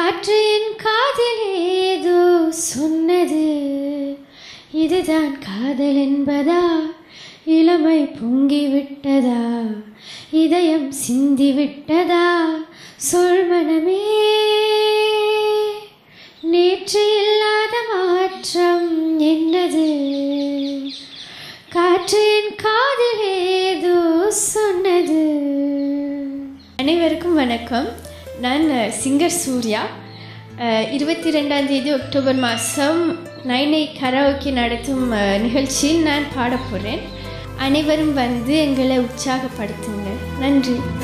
காற்று என் காதில் ஏதோ சொன்னது இதுதான் காதல் என்பதா இளமை பொங்கி விட்டதா இதயம் சிந்தி விட்டதா சொல் மனமே நேற்று இல்லாத மாற்றம் என்னது காற்று என் காதில் ஏதோ சொன்னது அனைவருக்கும் வணக்கம் நான் சிங்கர் சூர்யா அஹ், இருபத்தி ரெண்டாம் தேதி அக்டோபர் மாதம் நைனை கராோக்கே நடத்தும் அஹ், நிகழ்ச்சியில் நான் பாடப் போகிறேன் அனைவரும் வந்து எங்களை உற்சாகப்படுத்துங்க நன்றி